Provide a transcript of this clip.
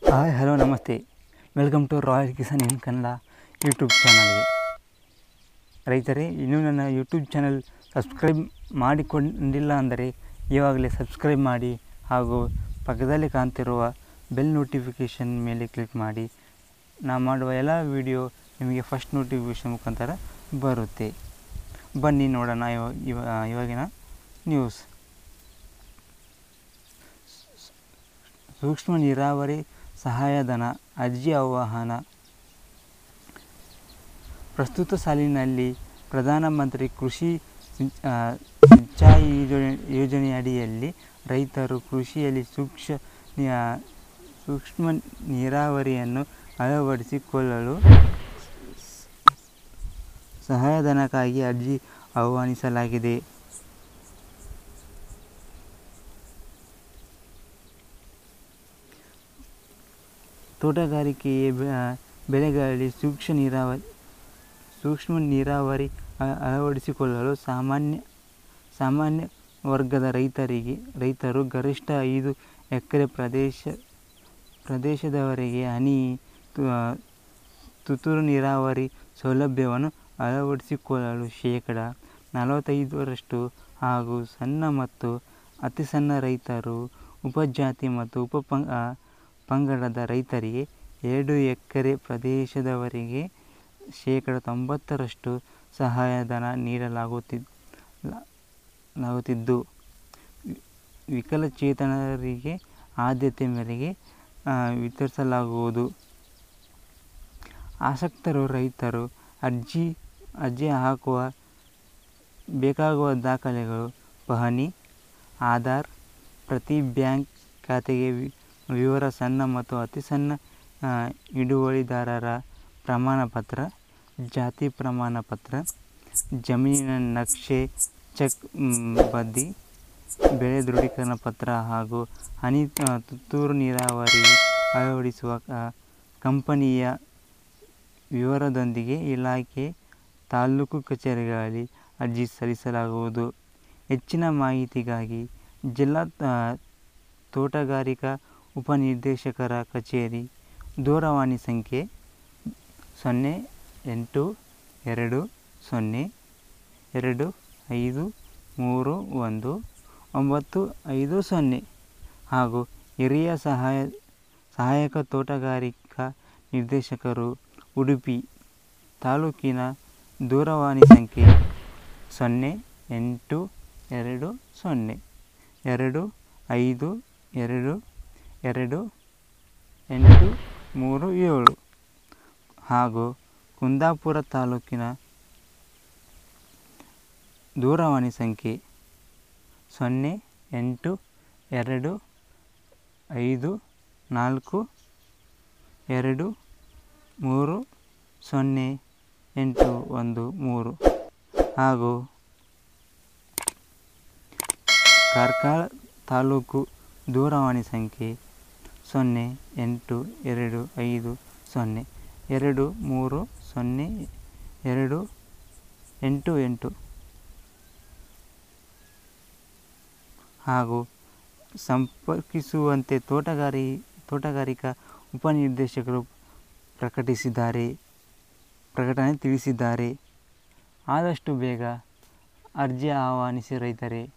hi hello ನಮಸ್ತೆ welcome to royal Kisan in Kannada YouTube ಚಾನಲ್ಗೆ ರೈತರೇ ಇನ್ನೂ ನನ್ನ ಯೂಟ್ಯೂಬ್ ಚಾನಲ್ ಸಬ್ಸ್ಕ್ರೈಬ್ ಮಾಡಿಕೊಂಡಿಲ್ಲ ಅಂದರೆ ಇವಾಗಲೇ ಸಬ್ಸ್ಕ್ರೈಬ್ ಮಾಡಿ ಹಾಗೂ ಪಕ್ಕದಲ್ಲಿ ಕಾಣ್ತಿರುವ ಬೆಲ್ ನೋಟಿಫಿಕೇಷನ್ ಮೇಲೆ ಕ್ಲಿಕ್ ಮಾಡಿ ನಾ ಮಾಡುವ ಎಲ್ಲ ವಿಡಿಯೋ ನಿಮಗೆ ಫಸ್ಟ್ ನೋಟಿಫಿಕೇಷನ್ ಮುಖಾಂತರ ಬರುತ್ತೆ ಬನ್ನಿ ನೋಡೋಣ ಇವ ಇವ ಇವಾಗಿನ ನ್ಯೂಸ್ ಸೂಕ್ಷ್ಮ ನೀರಾವರಿ ಸಹಾಯಧನ ಅರ್ಜಿ ಆಹ್ವಾನ ಪ್ರಸ್ತುತ ಸಾಲಿನಲ್ಲಿ ಪ್ರಧಾನಮಂತ್ರಿ ಕೃಷಿ ಸಿಂಚ- ಆ, ಸಿಂಚಾಯಿ ಯೋಜನೆ ಯೋಜನೆಯಡಿಯಲ್ಲಿ ರೈತರು ಕೃಷಿಯಲ್ಲಿ ಸೂಕ್ಷ್ಮ ನೀ- ಆ, ಸೂಕ್ಷ್ಮ ನೀರಾವರಿಯನ್ನು ಅಳವಡಿಸಿಕೊಳ್ಳಲು ಸಹಾಯಧನಕ್ಕಾಗಿ ಅರ್ಜಿ ಆಹ್ವಾನಿಸಲಾಗಿದೆ ತೋಟಗಾರಿಕೆಯ ಬೆ- ಆ, ಬೆಳೆಗಳಲ್ಲಿ ಸೂಕ್ಷ್ಮ ನೀರಾವರಿ ಸೂಕ್ಷ್ಮ ನೀರಾವರಿ ಅ- ಅಳವಡಿಸಿಕೊಳ್ಳಲು ಸಾಮಾನ್ಯ ಸಾಮಾನ್ಯ ವರ್ಗದ ರೈತರಿಗೆ ರೈತರು ಗರಿಷ್ಠ ಐದು ಎಕರೆ ಪ್ರದೇಶ ಪ್ರದೇಶದವರೆಗೆ ಹನಿ ತು- ಆ, ತುತುರು ನೀರಾವರಿ ಸೌಲಭ್ಯವನ್ನು ಅಳವಡಿಸಿಕೊಳ್ಳಲು ಶೇಕಡ ನಲವತ್ತೈದರಷ್ಟು ಹಾಗೂ ಸಣ್ಣ ಮತ್ತು ಅತಿ ಸಣ್ಣ ರೈತರು ಉಪಜಾತಿ ಮತ್ತು ಉಪ ಪಂ- ಆ, ಪಂಗಡದ ರೈತರಿಗೆ ಎರಡು ಎಕರೆ ಪ್ರದೇಶದವರೆಗೆ ಶೇಕಡ ತೊಂಬತ್ತರಷ್ಟು ಸಹಾಯಧನ ನೀಡಲಾಗುತ್ತಿದ್ ಲ- ಲಾಗುತ್ತಿದ್ದು ವಿ- ವಿಕಲಚೇತನರಿಗೆ ಆದ್ಯತೆ ಮೇರೆಗೆ ಆ, ವಿತರಿಸಲಾಗುವುದು ಆಸಕ್ತರು ರೈತರು ಅರ್ಜಿ ಅರ್ಜಿ ಹಾಕುವ ಬೇಕಾಗುವ ದಾಖಲೆಗಳು ಪಹಣಿ ಆಧಾರ್ ಪ್ರತಿ ಬ್ಯಾಂಕ್ ಖಾತೆಗೆ ವಿ- ವಿವರ ಸಣ್ಣ ಮತ್ತು ಅತಿ ಸಣ್ಣ ಆ, ಹಿಡುವಳಿದಾರರ ಪ್ರಮಾಣ ಪತ್ರ ಜಾತಿ ಪ್ರಮಾಣ ಪತ್ರ ಜಮೀನಿನ ನಕ್ಷೆ ಚೆಕ್ ಮ್, ಬದ್ದಿ ಬೆಳೆ ದೃಢೀಕರಣ ಪತ್ರ ಹಾಗೂ ಹನಿ ಆ, ತುತ್ತೂರು ನೀರಾವರಿ ಅಳವಡಿಸುವ ಆ, ಕಂಪನಿಯ ವಿವರದೊಂದಿಗೆ ಇಲಾಖೆ ತಾಲ್ಲೂಕು ಕಚೇರಿಗಳಲ್ಲಿ ಅರ್ಜಿ ಸಲ್ಲಿಸಲಾಗುವುದು ಹೆಚ್ಚಿನ ಮಾಹಿತಿಗಾಗಿ ಜಿಲ್ಲಾ ಆ, ತೋಟಗಾರಿಕಾ ಉಪನಿರ್ದೇಶಕರ ಕಚೇರಿ ದೂರವಾಣಿ ಸಂಖ್ಯೆ ಸೊನ್ನೆ ಎಂಟು ಎರಡು ಸೊನ್ನೆ ಎರಡು ಐದು ಮೂರು ಒಂದು ಒಂಬತ್ತು ಐದು ಸೊನ್ನೆ ಹಾಗೂ ಹಿರಿಯ ಸಹಾಯ ಸಹಾಯಕ ತೋಟಗಾರಿಕಾ ನಿರ್ದೇಶಕರು ಉಡುಪಿ ತಾಲೂಕಿನ ದೂರವಾಣಿ ಸಂಖ್ಯೆ ಸೊನ್ನೆ ಎಂಟು ಎರಡು ಸೊನ್ನೆ ಎರಡು ಐದು ಎರಡು ಎರಡು ಎಂಟು ಮೂರು ಏಳು ಹಾಗೂ ಕುಂದಾಪುರ ತಾಲೂಕಿನ ದೂರವಾಣಿ ಸಂಖ್ಯೆ ಸೊನ್ನೆ ಎಂಟು ಎರಡು ಐದು ನಾಲ್ಕು ಎರಡು ಮೂರು ಸೊನ್ನೆ ಎಂಟು ಒಂದು ಮೂರು ಹಾಗೂ ಕಾರ್ಕಳ ತಾಲೂಕು ದೂರವಾಣಿ ಸಂಖ್ಯೆ ಸೊನ್ನೆ ಎಂಟು ಎರಡು ಐದು ಸೊನ್ನೆ ಎರಡು ಮೂರು ಸೊನ್ನೆ ಎರಡು ಎಂಟು ಎಂಟು ಹಾಗೂ ಸಂಪರ್ಕಿಸುವಂತೆ ತೋಟಗಾರಿ ತೋಟಗಾರಿಕಾ ಉಪನಿರ್ದೇಶಕರು ಪ್ರಕಟಿಸಿದ್ದಾರೆ ಪ್ರಕಟಣೆ ತಿಳಿಸಿದ್ದಾರೆ ಆದಷ್ಟು ಬೇಗ ಅರ್ಜಿ ಆಹ್ವಾನಿಸಿ ರೈತರೇ